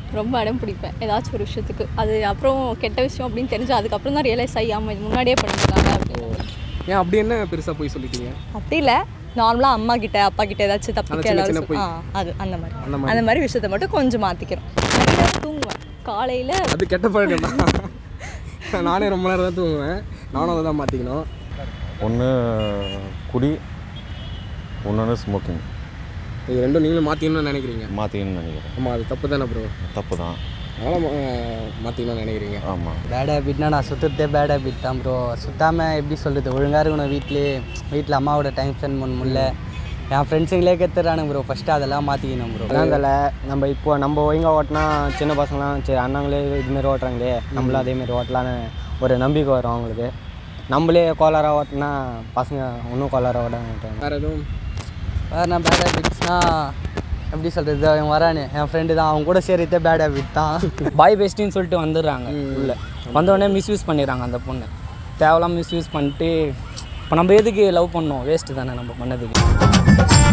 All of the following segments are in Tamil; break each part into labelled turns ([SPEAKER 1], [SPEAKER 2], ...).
[SPEAKER 1] ரொம்ப அடம் பிடிப்பேன் ஏதாச்சும் ஒரு விஷயத்துக்கு அது அப்புறம் கெட்ட விஷயம் அப்படின்னு தெரிஞ்சு அதுக்கப்புறம் தான் ரியலைஸ் ஆகி ஆமாம் இது முன்னாடியே பண்ணிருக்காங்க அப்படின்னு
[SPEAKER 2] ஏன் அப்படி என்ன பெருசாக போய் சொல்லிட்டீங்க
[SPEAKER 1] அப்படி இல்லை நார்மலாக அம்மா கிட்ட அப்பா கிட்ட ஏதாச்சும்
[SPEAKER 2] அந்த
[SPEAKER 1] தப்பு
[SPEAKER 2] சின்ன சின்ன
[SPEAKER 1] ஏதாச்சும்
[SPEAKER 2] பொய்.
[SPEAKER 1] ஆ அது அந்த மாதிரி
[SPEAKER 2] அந்த மாதிரி.
[SPEAKER 1] அந்த மாதிரி விஷயத்த மட்டும் கொஞ்சம் மாற்றிக்கிறோம் நைட்டு தூங்குவேன் காலையில்
[SPEAKER 2] அது கெட்ட பழக்கம் தான் நானே ரொம்ப நேரம் தான் தூங்குவேன் நானும் அதை தான் மாற்றிக்கணும்
[SPEAKER 3] ஒன்று குடி இன்னொன்று ஸ்மோக்கிங்
[SPEAKER 2] இது ரெண்டும் நீங்களும் மாற்றிக்கணும்னு நினைக்கிறீங்க
[SPEAKER 3] மாற்றிக்கணும்னு நினைக்கிறேன்
[SPEAKER 2] ஆமாம் அது தப்பு தானே ப்ரோ
[SPEAKER 3] தப்பு தான்
[SPEAKER 2] அதனால் மாற்றிக்கணும்னு நினைக்கிறீங்க
[SPEAKER 3] ஆமாம்
[SPEAKER 4] பேட் ஹேபிட்னா நான் சுற்றுறதே பேட் ஹேபிட் தான் ப்ரோ சுத்தாமல் எப்படி சொல்கிறது ஒழுங்காக இருக்கணும் வீட்லேயே வீட்டில் அம்மாவோட டைம் ஸ்பெண்ட் பண்ண முடியல என் ஃப்ரெண்ட்ஸுங்களே கற்றுறானுங்க ப்ரோ ஃபஸ்ட்டு அதெல்லாம் மாற்றிக்கணும் ப்ரோ
[SPEAKER 5] அதான் தலை நம்ம இப்போ நம்ம ஒழுங்கா ஓட்டினா சின்ன பசங்களாம் சரி அண்ணாங்களே இதுமாரி ஓட்டுறாங்களே நம்மளும் அதேமாரி ஓட்டலான்னு ஒரு நம்பிக்கை வரும் அவங்களுக்கு நம்மளே கோளாராக ஓட்டினா பசங்க இன்னும் கோளாராக ஓட மாட்டாங்க
[SPEAKER 2] வேறு எதுவும்
[SPEAKER 4] வேறு நான் பேட் ஹேபிட்ஸ்னால் எப்படி சொல்கிறது அவன் வரானே என் ஃப்ரெண்டு தான் அவன் கூட சேரத்தே பேட் ஹேபிட் தான்
[SPEAKER 5] பாய் பெஸ்டின்னு சொல்லிட்டு வந்துடுறாங்க உள்ள வந்தோடனே மிஸ்யூஸ் பண்ணிடுறாங்க அந்த பொண்ணை தேவையில்லாம மிஸ்யூஸ் பண்ணிட்டு இப்போ நம்ம எதுக்கு லவ் பண்ணோம் வேஸ்ட்டு தானே நம்ம பண்ணதுக்கு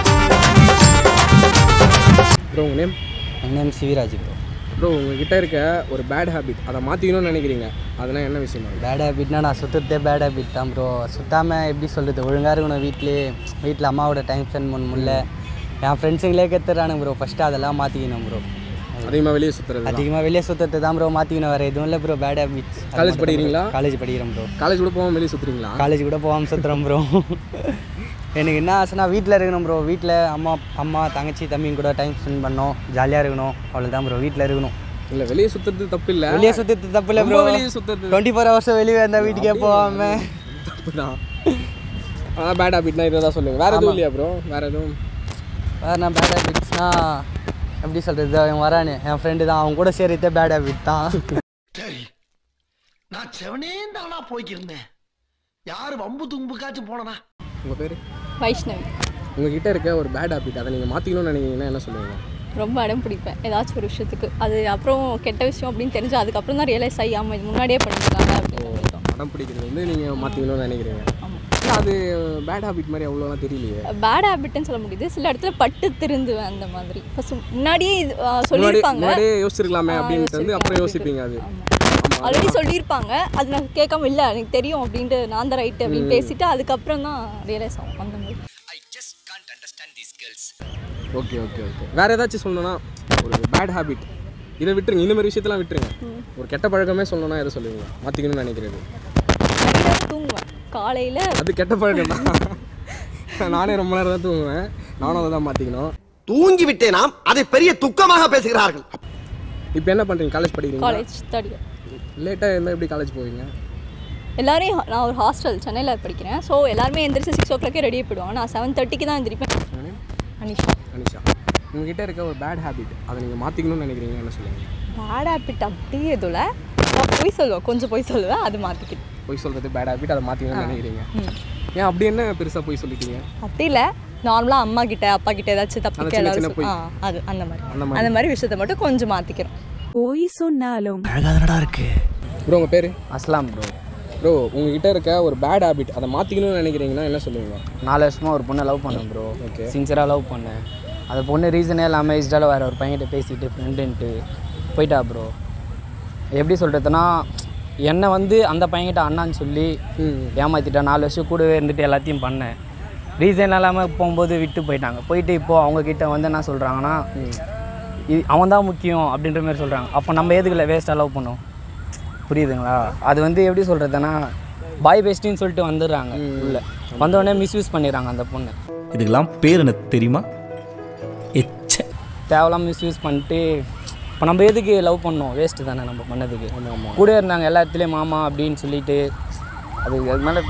[SPEAKER 2] ப்ரோ உங்கள் நேம்
[SPEAKER 4] என் நேம் சிவிராஜ் ப்ரோ
[SPEAKER 2] ப்ரோ உங்ககிட்ட இருக்க ஒரு பேட் ஹேபிட் அதை மாற்றிக்கணும்னு நினைக்கிறீங்க அதெல்லாம் என்ன விஷயமா இருக்கு
[SPEAKER 4] பேட் ஹேபிட்னா நான் சுற்றுறதே பேட் ஹேபிட் தான் ப்ரோ சுத்தாமல் எப்படி சொல்கிறது ஒழுங்காக இருக்கணும் வீட்லேயே வீட்டில் அம்மாவோட டைம் ஸ்பெண்ட் பண்ண முடியல என் ஃப்ரெண்ட்ஸுங்களே கற்றுறானுங்க ப்ரோ ஃபஸ்ட்டு அதெல்லாம் மாற்றிக்கணும் ப்ரோ
[SPEAKER 2] அதிகமாக வெளியே சுற்றுறது
[SPEAKER 4] அதிகமாக வெளியே சுற்றுறது தான் ப்ரோ மாற்றிக்கணும் வேறு எதுவும் இல்லை ப்ரோ பேட் ஹேபிட்ஸ்
[SPEAKER 2] College படிக்கிறீங்களா?
[SPEAKER 4] காலேஜ் படிக்கிறேன் ப்ரோ
[SPEAKER 2] காலேஜ் கூட போகாமல் வெளியே சுற்றுறீங்களா
[SPEAKER 4] காலேஜ் கூட போகாமல் சுற்றுறோம் ப்ரோ எனக்கு என்ன ஆசைனா வீட்டில் இருக்கணும் ப்ரோ வீட்டில் அம்மா அம்மா தங்கச்சி தம்பிங்க கூட டைம் ஸ்பெண்ட் பண்ணணும் ஜாலியாக இருக்கணும் அவ்வளோதான் ப்ரோ வீட்டில் இருக்கணும்
[SPEAKER 2] இல்லை வெளியே சுற்றுறது தப்பு இல்லை
[SPEAKER 4] வெளியே சுற்றுறது தப்பு இல்லை
[SPEAKER 2] ரொம்ப
[SPEAKER 4] ப்ரோ
[SPEAKER 2] வெளியே சுற்றுறது
[SPEAKER 4] டுவெண்ட்டி ஃபோர் ஹவர்ஸ் வெளியே வந்தால் வீட்டுக்கே போகாமல்
[SPEAKER 2] தப்பு தான் அதான் பேட் ஹேபிட்னா இதை தான் சொல்லுங்கள் வேறு எதுவும் இல்லையா ப்ரோ வேறு எதுவும்
[SPEAKER 4] வேறு நான் பேட் ஹேபிட்ஸ்னால் எப்படி சொல்கிறது அவன் வரானே என் ஃப்ரெண்டு தான் அவன் கூட சேரத்தே பேட் ஹேபிட் தான்
[SPEAKER 6] சரி நான் செவனே தானா போய்க்கிருந்தேன் யாரு வம்பு தும்புக்காச்சும் போனனா
[SPEAKER 2] உங்கள் பேர்
[SPEAKER 1] வைஷ்ணவி
[SPEAKER 2] உங்ககிட்ட இருக்க ஒரு பேட் ஹேபிட் அதை நீங்கள் மாற்றிக்கணும்னு நினைக்கிறீங்கன்னா என்ன சொல்லுவீங்க
[SPEAKER 1] ரொம்ப அடம் பிடிப்பேன் ஏதாச்சும் ஒரு விஷயத்துக்கு அது அப்புறம் கெட்ட விஷயம் அப்படின்னு தெரிஞ்சு அதுக்கப்புறம் தான் ரியலைஸ் ஆகி ஆமாம் இது முன்னாடியே பண்ணிருக்காங்க அப்படின்னு
[SPEAKER 2] படம் பிடிக்கிறது வந்து நீங்கள் மாற்றிக்கணும்னு நினைக்கிறீங்க
[SPEAKER 1] ஆமாம்
[SPEAKER 2] இல்ல, அது பேட் ஹேபிட் மாதிரி அவ்வளோலாம் தெரியலையே
[SPEAKER 1] பேட் ஹேபிட்னு சொல்ல முடியுது சில இடத்துல பட்டு திருந்துவேன் அந்த மாதிரி ஃபர்ஸ்ட் முன்னாடியே இது ஆ,
[SPEAKER 2] முன்னாடி
[SPEAKER 1] சொல்லியிருப்பாங்க
[SPEAKER 2] முன்னாடியே யோசிச்சிருக்கலாமே அப்படின்ட்டு வந்து அப்புறம் யோசிப்பீங்க அது
[SPEAKER 1] ஆல்ரெடி சொல்லியிருப்பாங்க அது நான் கேட்காம இல்லை எனக்கு தெரியும் அப்படின்ட்டு நான் தான் ரைட்டு அப்படின்னு பேசிட்டு அதுக்கப்புறம் தான் ரியலைஸ் ஆகும் அந்த மாதிரி
[SPEAKER 2] ஓகே ஓகே ஓகே வேறு ஏதாச்சும் சொல்லணும்னா ஒரு பேட் ஹேபிட் இதை விட்டுருங்க இந்த மாதிரி விஷயத்தெல்லாம் விட்டுருங்க ஒரு கெட்ட பழக்கமே சொல்லணும்னா எதை சொல்லுவீங்க மாற்றிக்கணும்னு நினைக்கிறது
[SPEAKER 1] நைட்டு தூங்குவேன் காலையில்
[SPEAKER 2] அது கெட்ட பழக்கம் தான் நானே ரொம்ப நேரம் தான் தூங்குவேன் நானும் அதை தான் மாற்றிக்கணும்
[SPEAKER 6] தூங்கி விட்டேனாம் அதை பெரிய துக்கமாக பேசுகிறார்கள்
[SPEAKER 2] இப்போ என்ன பண்ணுறீங்க காலேஜ் படிக்கிறீங்க
[SPEAKER 1] காலேஜ் தேர்ட் இயர்
[SPEAKER 2] லேட்டாக இருந்தால் எப்படி காலேஜ் போவீங்க
[SPEAKER 1] எல்லாரையும் நான் ஒரு ஹாஸ்டல் சென்னையில் படிக்கிறேன் ஸோ எல்லாருமே எந்திரிச்சு சிக்ஸ் ஓ கிளாக்கே ரெடியாக போயிடுவாங்க நான் செவன் தேர்ட்டிக்கு தான் எந்திரிப்பேன் அனிஷா
[SPEAKER 2] அனிஷா உங்ககிட்ட இருக்க ஒரு பேட் ஹேபிட் அதை நீங்கள் மாற்றிக்கணும்னு நினைக்கிறீங்கன்னா என்ன சொல்லுவீங்க
[SPEAKER 1] பேட் ஹேபிட் அப்படி எதுவும் இல்லை நான் போய் சொல்லுவேன் கொஞ்சம் போய் சொல்லுவேன் அது மாற்றிக்கிட்டு
[SPEAKER 2] போய் சொல்கிறது பேட் ஹேபிட் அதை மாற்றிக்கணும்னு நினைக்கிறீங்க ஏன் அப்படி என்ன பெருசாக போய் சொல்லிட்டீங்க
[SPEAKER 1] அப்படி இல்லை நார்மலாக அம்மா கிட்ட அப்பா கிட்ட ஏதாச்சும்
[SPEAKER 2] அந்த
[SPEAKER 1] தப்பு
[SPEAKER 2] சின்ன சின்ன
[SPEAKER 1] எல்லாரும்
[SPEAKER 2] பொய்.
[SPEAKER 1] ஆ அது அந்த மாதிரி
[SPEAKER 2] அந்த மாதிரி.
[SPEAKER 1] அந்த மாதிரி விஷயத்த மட்டும் கொஞ்சம் மாற்றிக்கிறோம்
[SPEAKER 7] பொய் சொன்னாலும்
[SPEAKER 2] ப்ரோ உங்கள் பேர்
[SPEAKER 5] அஸ்லாம் ப்ரோ
[SPEAKER 2] ப்ரோ உங்ககிட்ட இருக்க ஒரு பேட் ஹேபிட் அதை மாற்றிக்கணும்னு நினைக்கிறீங்கன்னா என்ன சொல்லுவீங்க
[SPEAKER 5] நாலு வருஷமாக ஒரு பொண்ணை லவ் பண்ணேன் ப்ரோ
[SPEAKER 2] Okay.
[SPEAKER 5] சின்சியராக லவ் பண்ணேன் அந்த பொண்ணு ரீசனே இல்லாமல் இஸ்டால வேறு ஒரு பையன்கிட்ட பேசிட்டு ஃப்ரெண்டுன்ட்டு போயிட்டா ப்ரோ எப்படி சொல்கிறதுனா என்னை வந்து அந்த பையன்கிட்ட அண்ணான்னு சொல்லி ஏமாற்றிட்டேன் நாலு வருஷம் கூடவே இருந்துட்டு எல்லாத்தையும் பண்ணேன் ரீசன் இல்லாமல் போகும்போது விட்டு போயிட்டாங்க போயிட்டு இப்போது அவங்கக்கிட்ட வந்து என்ன சொல்கிறாங்கன்னா இது அவன் தான் முக்கியம் அப்படின்ற மாதிரி சொல்கிறாங்க அப்போ நம்ம எதுக்குள்ள வேஸ்ட்டாக லவ் பண்ணோம் புரியுதுங்களா அது வந்து எப்படி சொல்கிறதுனா பாய் பெஸ்டின்னு சொல்லிட்டு வந்துடுறாங்க உள்ள வந்தோடனே மிஸ்யூஸ் பண்ணிடுறாங்க அந்த பொண்ணை
[SPEAKER 8] இதுக்கெல்லாம் பேர் என்ன தெரியுமா எச்ச
[SPEAKER 5] தேவையில்லாம மிஸ்யூஸ் பண்ணிட்டு இப்போ நம்ம எதுக்கு லவ் பண்ணோம் வேஸ்ட்டு தானே நம்ம பண்ணதுக்கு கூட இருந்தாங்க எல்லா இடத்துலையும் மாமா அப்படின்னு சொல்லிட்டு அது அது மேலே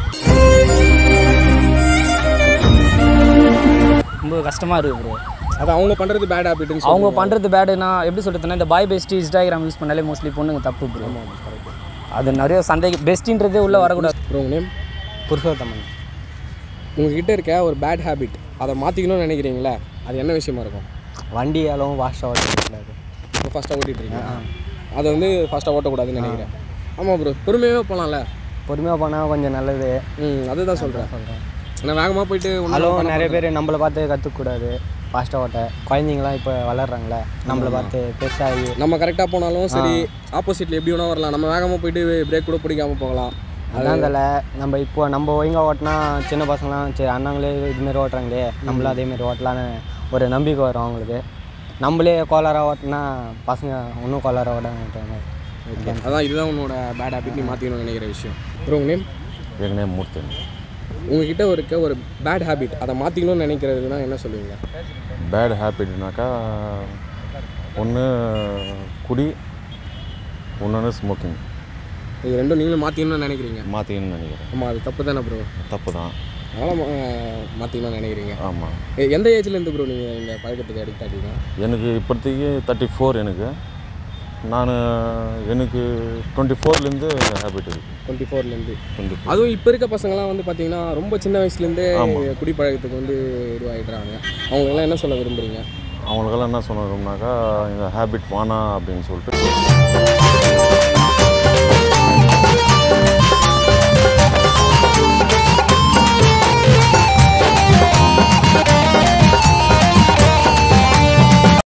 [SPEAKER 5] ரொம்ப கஷ்டமாக இருக்குது ப்ரோ
[SPEAKER 2] அது அவங்க பண்ணுறது பேட் ஹேபிட்னு
[SPEAKER 5] அவங்க பண்ணுறது பேடுனா எப்படி சொல்கிறதுனா இந்த பாய் பெஸ்ட் இன்ஸ்டாகிராம் யூஸ் பண்ணாலே மோஸ்ட்லி பொண்ணுங்க தப்பு ப்ரோ அது நிறைய சந்தேக பெஸ்ட்டுன்றதே உள்ளே வரக்கூடாது
[SPEAKER 2] ப்ரோ உங்கள் நேம்
[SPEAKER 4] புருஷோத்தமன்
[SPEAKER 2] உங்ககிட்ட இருக்க ஒரு பேட் ஹேபிட் அதை மாற்றிக்கணும்னு நினைக்கிறீங்களா அது என்ன விஷயமா இருக்கும்
[SPEAKER 4] வண்டி அளவும் வாஷாக ஓட்டக்கூடாது
[SPEAKER 2] இப்போ ஃபஸ்ட்டாக ஓட்டிகிட்ருக்கீங்க அதை வந்து ஃபஸ்ட்டாக ஓட்டக்கூடாதுன்னு நினைக்கிறேன் ஆமாம் ப்ரோ பொறுமையாகவே போகலாம்ல
[SPEAKER 4] பொறுமையாக போனால் கொஞ்சம் நல்லது
[SPEAKER 2] ம் அதுதான் சொல்கிறேன்
[SPEAKER 4] சொல்கிறேன்
[SPEAKER 2] நான் வேகமாக போயிட்டு ஒண்ணும்
[SPEAKER 4] அதுவும்
[SPEAKER 2] பண்ண
[SPEAKER 4] நிறைய
[SPEAKER 2] மாட்டேன்.
[SPEAKER 4] பேர் நம்மளை பார்த்து கற்றுக்கூடாது ஃபாஸ்ட்டாக ஓட்ட குழந்தைங்களாம் இப்போ வளர்றாங்களே நம்மளை பார்த்து பெருசாகி
[SPEAKER 2] நம்ம கரெக்டாக போனாலும் சரி ஆப்போசிட்டில் எப்படி வேணா வரலாம் நம்ம வேகமாக போயிட்டு பிரேக் கூட பிடிக்காம போகலாம்
[SPEAKER 4] அதான் தலை நம்ம இப்போ நம்ம ஒழுங்கா ஓட்டினா சின்ன பசங்களாம் சரி அண்ணாங்களே இதுமாரி ஓட்டுறாங்களே நம்மளும் அதேமாரி ஓட்டலான்னு ஒரு நம்பிக்கை வரும் அவங்களுக்கு நம்மளே கோளாராக ஓட்டினா பசங்க இன்னும் கோளாராக ஓட மாட்டாங்க
[SPEAKER 2] ஓகே அதான் இதுதான் உன்னோட பேட் ஹேபிட் நீ மாற்றிக்கணும்னு நினைக்கிற விஷயம் ப்ரோ உங்கள் நேம்
[SPEAKER 3] எங்கள் நேம் மூர்த்தி
[SPEAKER 2] உங்ககிட்ட இருக்க ஒரு பேட் ஹேபிட் அதை மாற்றிக்கணும்னு நினைக்கிறதுனா என்ன சொல்லுவீங்க
[SPEAKER 3] பேட் ஹேபிட்னாக்கா ஒன்று குடி இன்னொன்று ஸ்மோக்கிங்
[SPEAKER 2] இது ரெண்டும் நீங்களும் மாற்றிக்கணும்னு நினைக்கிறீங்க
[SPEAKER 3] மாற்றிக்கணும்னு நினைக்கிறேன்
[SPEAKER 2] ஆமாம் அது தப்பு தானே ப்ரோ
[SPEAKER 3] தப்பு தான்
[SPEAKER 2] அதனால் மாற்றிக்கணும்னு நினைக்கிறீங்க
[SPEAKER 3] ஆமாம்
[SPEAKER 2] எ- எந்த ஏஜ்லேருந்து ப்ரோ நீங்கள் இந்த பழக்கத்துக்கு அடிக்ட் ஆகிட்டீங்க
[SPEAKER 3] எனக்கு இப்போதைக்கு தேர்ட்டி ஃபோர் எனக்கு நான் எனக்கு டுவெண்ட்டி ஃபோர்லேருந்து ஹேபிட் இருக்குது
[SPEAKER 2] டுவெண்ட்டி ஃபோர்லேருந்து
[SPEAKER 3] டுவெண்ட்டி ஃபோர்
[SPEAKER 2] அதுவும் இப்போ இருக்க பசங்கலாம் வந்து பார்த்தீங்கன்னா ரொம்ப சின்ன வயசுலேருந்தே
[SPEAKER 3] ஆமா.
[SPEAKER 2] குடிப்பழக்கத்துக்கு வந்து இதுவாகிடுறாங்க அவங்களுக்கெல்லாம் என்ன சொல்ல விரும்புகிறீங்க
[SPEAKER 3] அவங்களுக்கெல்லாம் என்ன சொல்லணும்னாக்கா இந்த ஹேபிட் வேணாம் அப்படின்னு சொல்லிட்டு